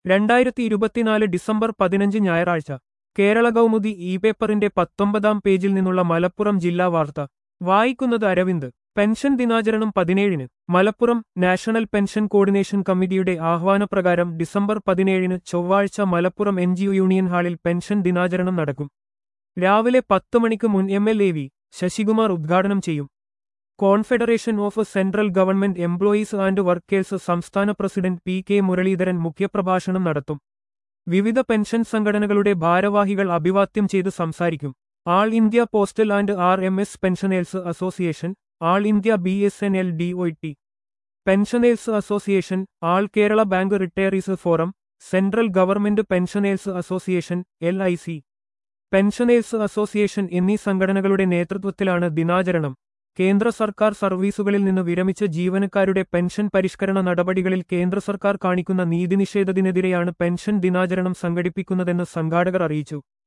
രണ്ടായിരത്തി ഇരുപത്തിനാല് ഡിസംബർ പതിനഞ്ച് ഞായറാഴ്ച കേരള കൗമുദി ഇ പേപ്പറിന്റെ പത്തൊമ്പതാം പേജിൽ നിന്നുള്ള മലപ്പുറം ജില്ലാ വാർത്ത വായിക്കുന്നത് അരവിന്ദ് പെൻഷൻ ദിനാചരണം പതിനേഴിന് മലപ്പുറം നാഷണൽ പെൻഷൻ കോർഡിനേഷൻ കമ്മിറ്റിയുടെ ആഹ്വാനപ്രകാരം ഡിസംബർ പതിനേഴിന് ചൊവ്വാഴ്ച മലപ്പുറം എൻ യൂണിയൻ ഹാളിൽ പെൻഷൻ ദിനാചരണം നടക്കും രാവിലെ പത്ത് മണിക്ക് മുൻ M L A V Sasikumar ഉദ്ഘാടനം ചെയ്യും confederation of central government employees and workers സംസ്ഥാന പ്രസിഡന്റ് പി കെ മുരളീധരൻ മുഖ്യപ്രഭാഷണം നടത്തും വിവിധ പെൻഷൻ സംഘടനകളുടെ ഭാരവാഹികൾ അഭിവാദ്യം ചെയ്ത് സംസാരിക്കും all India postal and R M S pensioners association all India B S N L D O T pensioners association all Kerala bank retirees forum central government pensioners association L I C pensioners association എന്നീ സംഘടനകളുടെ നേതൃത്വത്തിലാണ് ദിനാചരണം കേന്ദ്ര സർക്കാർ സർവീസുകളിൽ നിന്ന് വിരമിച്ച ജീവനക്കാരുടെ pension പരിഷ്കരണ നടപടികളിൽ കേന്ദ്ര സർക്കാർ കാണിക്കുന്ന നീതിനിഷേധത്തിനെതിരെയാണ് പെൻഷൻ ദിനാചരണം സംഘടിപ്പിക്കുന്നതെന്ന് സംഘാടകർ അറിയിച്ചു